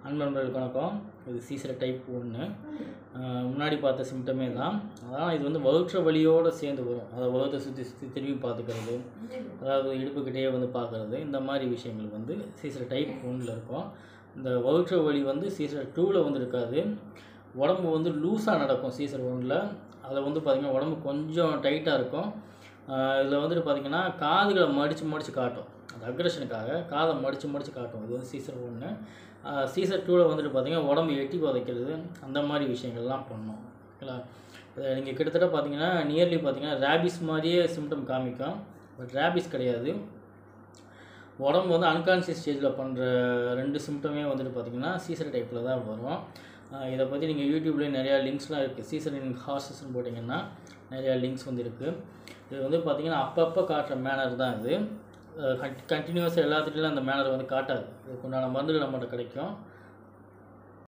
அன்பர்களுக்கு வணக்கம் இது சீசர டைப் ஒன்று முன்னாடி பார்த்த சிம்டமே தான் அதான் இது வந்து வகுற்ற வலியோடு சேர்ந்து வரும் அதாவது வகுத்தை சுற்றி சுற்றி திரும்பி பார்த்துக்கிறது அதாவது இடுப்புக்கிட்டே வந்து பார்க்குறது இந்த மாதிரி விஷயங்கள் வந்து சீசர டைப் ஒன்றில் இருக்கும் இந்த வகுற்ற வலி வந்து சீசர் டூவில் வந்து இருக்காது உடம்பு வந்து லூஸாக நடக்கும் சீசர் ஒன்றில் அதில் வந்து பார்த்திங்கன்னா உடம்பு கொஞ்சம் டைட்டாக இருக்கும் இதில் வந்துட்டு பார்த்திங்கன்னா காதுகளை மடித்து மடித்து காட்டும் அந்த அக்ரஷனுக்காக காதை மடித்து மடித்து காட்டும் இது வந்து சீசர் ஒன்று சீசர் டூவில் வந்துட்டு பார்த்திங்கன்னா உடம்பு எட்டி புதைக்கிறது அந்த மாதிரி விஷயங்கள்லாம் பண்ணும் ஓகேங்களா நீங்கள் கிட்டத்தட்ட பார்த்தீங்கன்னா நியர்லி பார்த்தீங்கன்னா ரேபிஸ் மாதிரியே சிம்டம் காமிக்கும் பட் ரேபிஸ் கிடையாது உடம்பு வந்து அன்கான்சியஸ் ஸ்டேஜில் பண்ணுற ரெண்டு சிம்டமே வந்துட்டு பார்த்திங்கன்னா சீசர் டைப்பில் தான் வரும் ஆஹ் இதை பற்றி நீங்கள் யூடியூப்லேயே நிறையா லிங்க்ஸ்லாம் இருக்குது சீசர் இன் ஹார்சஸ்ன்னு போட்டிங்கன்னா நிறையா லிங்க்ஸ் வந்து இருக்குது இது வந்து பார்த்திங்கன்னா அப்பப்போ காட்டுற மேனர் தான் இது கண்டினியூஸாக எல்லாத்துலேயும் அந்த மேனர் வந்து காட்டாது இதுக்கு உண்டான மருந்துகள் நம்மகிட்ட கிடைக்கும்